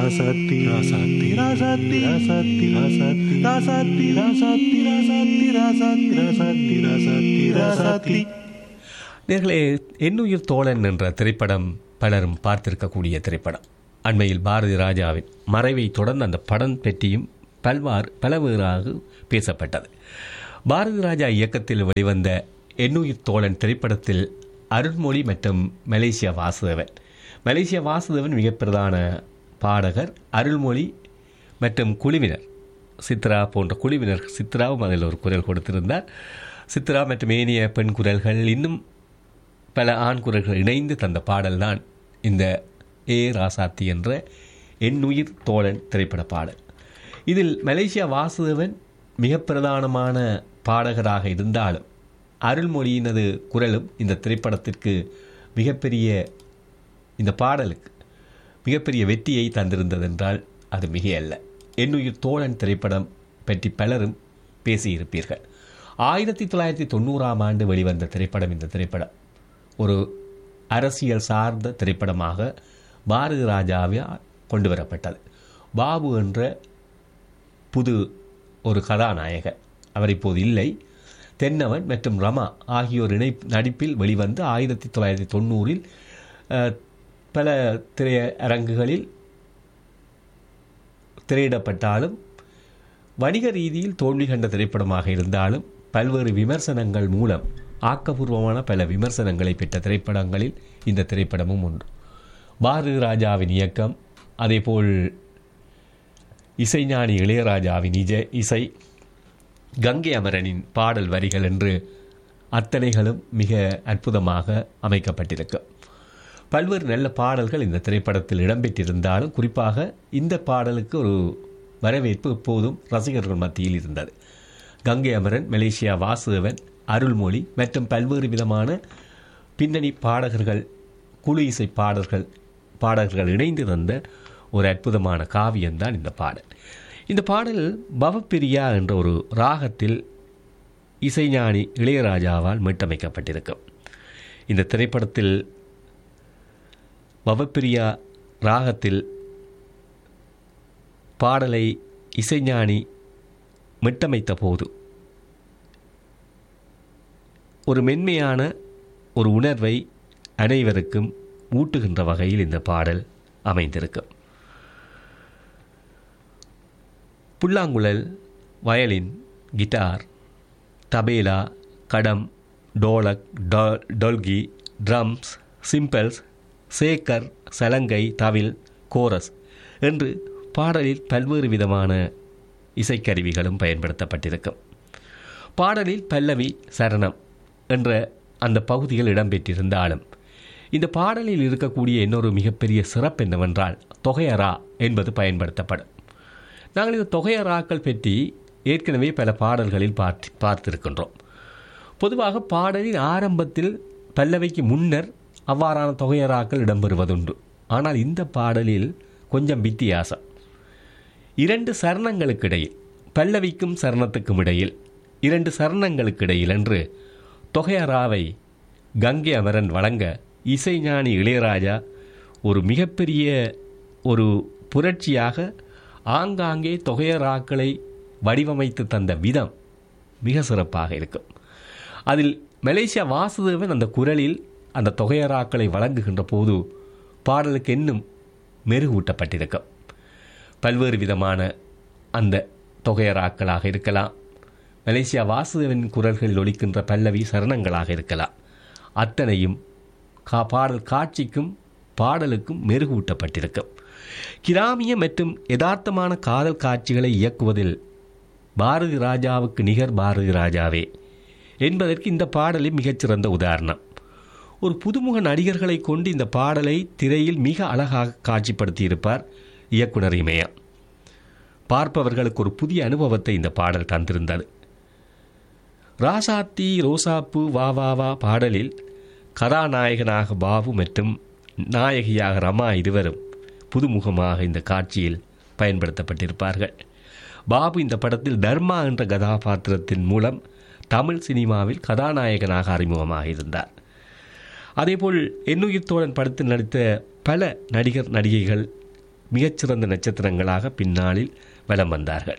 ராசாத்தி ராசாத்தி ராசாத்தி ராசாத்தி ராசாத்தி ராசாத்தி ராசாத்தி ராசாத்தி ராசாத்தி ராசாத்தி ராசாத்தி ராசாத்தி நேர்களே என்னுயிர் தோழன் என்ற திரைப்படம் பலரும் பார்த்திருக்கக்கூடிய திரைப்படம் அண்மையில் பாரதி ராஜாவின் மறைவை தொடர்ந்து அந்த படம் பற்றியும் பல்வாறு பலவேறாக பேசப்பட்டது பாரதி ராஜா இயக்கத்தில் வெளிவந்த என்னுயிர் தோழன் திரைப்படத்தில் அருண்மொழி மற்றும் மலேசியா வாசுதேவன் மலேசியா வாசுதேவன் மிக பிரதான பாடகர் அருள்மொழி மற்றும் குழுவினர் சித்ரா போன்ற குழுவினர் சித்ராவும் அதில் ஒரு குரல் கொடுத்திருந்தார் சித்ரா மற்றும் ஏனைய பெண் குரல்கள் இன்னும் பல ஆண் குரல்கள் இணைந்து தந்த பாடல்தான் இந்த ஏ ராசாத்தி என்ற எண்ணுயிர் தோழன் திரைப்பட பாடல் இதில் மலேசியா வாசுதேவன் மிக பிரதானமான பாடகராக இருந்தாலும் அருள்மொழியினது குரலும் இந்த திரைப்படத்திற்கு மிகப்பெரிய இந்த பாடலுக்கு மிகப்பெரிய வெற்றியை தந்திருந்ததென்றால் அது மிகையல்ல என்னுயிர் தோழன் திரைப்படம் பற்றி பலரும் பேசியிருப்பீர்கள் ஆயிரத்தி தொள்ளாயிரத்தி தொண்ணூறாம் ஆண்டு வெளிவந்த திரைப்படம் இந்த திரைப்படம் ஒரு அரசியல் சார்ந்த திரைப்படமாக பாரதி ராஜாவால் கொண்டு வரப்பட்டது பாபு என்ற புது ஒரு கதாநாயகர் அவர் இப்போது இல்லை தென்னவன் மற்றும் ரமா ஆகியோர் இணை நடிப்பில் வெளிவந்து ஆயிரத்தி தொள்ளாயிரத்தி தொண்ணூறில் அஹ், பல திரையரங்குகளில் திரையிடப்பட்டாலும் வணிக ரீதியில் தோல்வி கண்ட திரைப்படமாக இருந்தாலும் பல்வேறு விமர்சனங்கள் மூலம் ஆக்கபூர்வமான பல விமர்சனங்களை பெற்ற திரைப்படங்களில் இந்த திரைப்படமும் ஒன்று பாரதி ராஜாவின் இயக்கம் அதேபோல் இசைஞானி இளையராஜாவின் இஜ இசை கங்கை அமரனின் பாடல் வரிகள் என்று அத்தனைகளும் மிக அற்புதமாக அமைக்கப்பட்டிருக்கும் பல்வேறு நல்ல பாடல்கள் இந்த திரைப்படத்தில் இடம்பெற்றிருந்தாலும் குறிப்பாக இந்த பாடலுக்கு ஒரு வரவேற்பு எப்போதும் ரசிகர்கள் மத்தியில் இருந்தது கங்கை அமரன் மலேசியா வாசுதேவன் அருள்மொழி மற்றும் பல்வேறு விதமான பின்னணி பாடகர்கள் குழு இசை பாடல்கள் பாடகர்கள் இணைந்து தந்த ஒரு அற்புதமான காவியம்தான் இந்த பாடல் இந்த பாடல் பவப்பிரியா என்ற ஒரு ராகத்தில் இசைஞானி இளையராஜாவால் மீட்டமைக்கப்பட்டிருக்கும் இந்த திரைப்படத்தில் பவப்பிரியா ராகத்தில் பாடலை இசைஞானி மீட்டமைத்த போது ஒரு மென்மையான ஒரு உணர்வை அனைவருக்கும் ஊட்டுகின்ற வகையில் இந்த பாடல் அமைந்திருக்கும் புல்லாங்குழல் வயலின் கிட்டார் தபேலா கடம் டோலக் டொ- டொல்கி ட்ரம்ஸ் சிம்பிள்ஸ் சேக்கர் சலங்கை தவில் கோரஸ் என்று பாடலில் பல்வேறு விதமான இசைக்கருவிகளும் பயன்படுத்தப்பட்டிருக்கும் பாடலில் பல்லவி சரணம் என்ற அந்த பகுதிகள் இடம்பெற்றிருந்தாலும் இந்த பாடலில் இருக்கக்கூடிய இன்னொரு மிகப்பெரிய சிறப்பு என்னவென்றால் தொகையரா என்பது பயன்படுத்தப்படும் நாங்கள் இந்த தொகையராக்கள் பற்றி ஏற்கனவே பல பாடல்களில் பார்த்து பார்த்திருக்கின்றோம் பொதுவாக பாடலின் ஆரம்பத்தில் பல்லவிக்கு முன்னர் அவ்வாறான தொகையராக்கள் இடம்பெறுவதுண்டு ஆனால் இந்த பாடலில் கொஞ்சம் வித்தியாசம் இரண்டு சரணங்களுக்கு இடையில் பல்லவிக்கும் சரணத்துக்கும் இடையில் இரண்டு சரணங்களுக்கு இடையில் என்று தொகையராவை கங்கை அமரன் வழங்க இசைஞானி இளையராஜா ஒரு மிகப்பெரிய ஒரு புரட்சியாக ஆங்காங்கே தொகையராக்களை வடிவமைத்து தந்த விதம் மிக சிறப்பாக இருக்கும் அதில் மலேசியா வாசுதேவன் அந்த குரலில் அந்த தொகையராக்களை வழங்குகின்ற போது பாடலுக்கு இன்னும் மெருகூட்டப்பட்டிருக்கும் பல்வேறு விதமான அந்த தொகையராக்களாக இருக்கலாம் மலேசியா வாசுதேவன் குரல்களில் ஒலிக்கின்ற பல்லவி சரணங்களாக இருக்கலாம் அத்தனையும் கா பாடல் காட்சிக்கும் பாடலுக்கும் மெருகூட்டப்பட்டிருக்கும் கிராமிய மற்றும் யதார்த்தமான காதல் காட்சிகளை இயக்குவதில் பாரதி ராஜாவுக்கு நிகர் பாரதி ராஜாவே என்பதற்கு இந்த பாடலே மிகச்சிறந்த உதாரணம் ஒரு புதுமுக நடிகர்களை கொண்டு இந்த பாடலை திரையில் மிக அழகாக காட்சிப்படுத்தியிருப்பார் இயக்குனர் இமயா பார்ப்பவர்களுக்கு ஒரு புதிய அனுபவத்தை இந்த பாடல் தந்திருந்தது ராசாத்தி ரோசாப்பு வா வா வா பாடலில் கதாநாயகனாக பாபு மற்றும் நாயகியாக ரமா இருவரும் புதுமுகமாக இந்த காட்சியில் பயன்படுத்தப்பட்டிருப்பார்கள் பாபு இந்த படத்தில் தர்மா என்ற கதாபாத்திரத்தின் மூலம் தமிழ் சினிமாவில் கதாநாயகனாக அறிமுகமாக இருந்தார் அதேபோல் என்னுயிர் தோழன் படத்தில் நடித்த பல நடிகர் நடிகைகள் மிகச்சிறந்த நட்சத்திரங்களாக பின்னாளில் வலம் வந்தார்கள்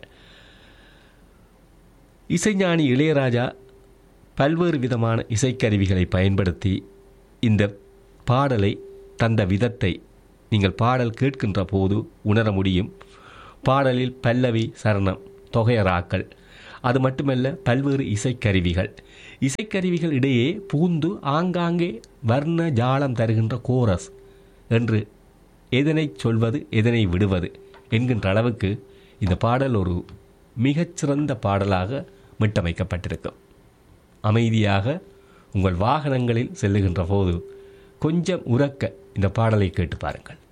இசைஞானி இளையராஜா பல்வேறு விதமான இசைக்கருவிகளை பயன்படுத்தி இந்த பாடலை தந்த விதத்தை நீங்கள் பாடல் கேட்கின்ற போது உணர முடியும் பாடலில் பல்லவி சரணம் தொகையராக்கள் அது மட்டுமல்ல பல்வேறு இசைக்கருவிகள் இசைக்கருவிகள் இடையே பூந்து ஆங்காங்கே வர்ண ஜாலம் தருகின்ற கோரஸ் என்று எதனை சொல்வது எதனை விடுவது என்கின்ற அளவுக்கு இந்த பாடல் ஒரு மிகச்சிறந்த பாடலாக மீட்டமைக்கப்பட்டிருக்கும் அமைதியாக உங்கள் வாகனங்களில் செல்லுகின்ற போது கொஞ்சம் உறக்க இந்த பாடலை கேட்டு பாருங்கள்